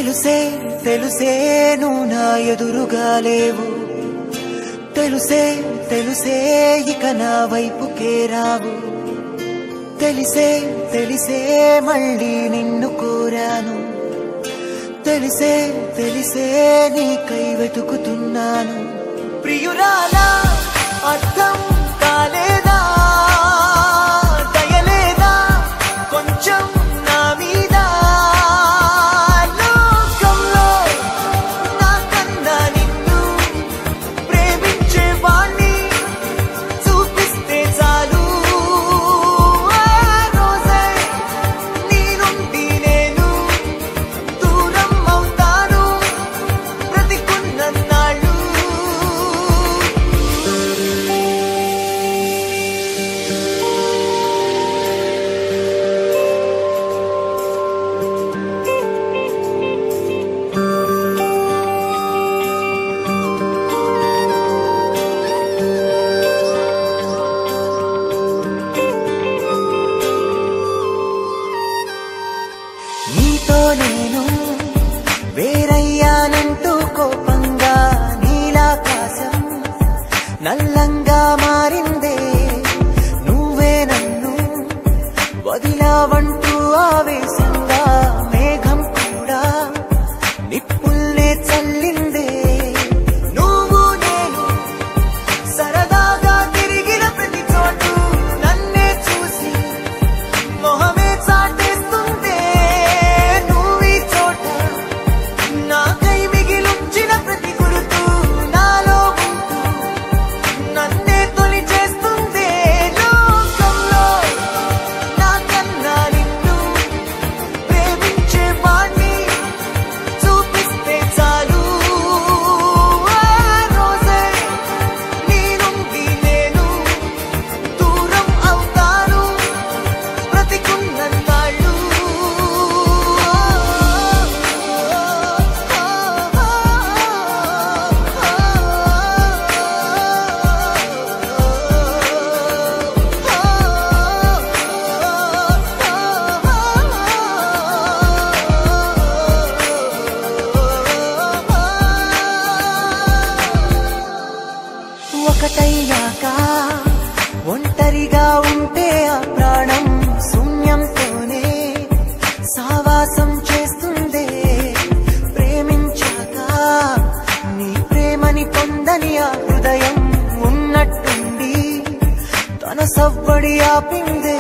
తెలుసే తెలుసే నువ్వు నా ఎదురుగా లేవు తెలుసే తెలుసే ఇక నా వైపుకే రావు తెలిసే తెలిసే మళ్ళీ నిన్ను కోరాను తెలిసే తెలిసే నీకై వెతుకుతున్నాను ప్రియురాలా అర్థం కాలేదా దయలేదా కొంచెం నా మీద లోకంలో నాకన్నా నిన్ను ప్రేమించే వాణ్ణి చూపిస్తే చాలు ఆ రోజే నీ నుండి నేను దూరం అవుతాను బ్రతికున్నన్నాళ్ళు నీతో నేను వేరయ్యానంటూ కోపంగా నీలాకాశం నల్లంగా మారిందే నువ్వే నన్ను వదిలావంటూ ఆవేశంగా మేఘం కూడా నిప్పుల్నే చల్లిందే నువ్వు నేను సరదాగా తిరిగిన ప్రతి చోటు నన్నే చూసి మొహమే చాటేస్తుందే నువ్వీ చోట నాకై మిగిలుంచిన ప్రతి గురుతు నాలో ఉంటూ నన్నే తొలి చేస్తుందే లోకంలో నాకన్నా నిన్ను ప్రేమించే వాణ్ణి చూపిస్తే చాలు ఆ రోజే నీ నుండి నేను దూరం అవుతాను బ్రతికున్నన్నాళ్ళు ఒకటయ్యాక ఒంటరిగా ఉంటే ఆ ప్రాణం శూన్యంతోనే సావాసం చేస్తుందే ప్రేమించాక నీ ప్రేమని పొందని ఆ హృదయం ఉన్నట్టుండి తన సవ్వడి ఆపిందే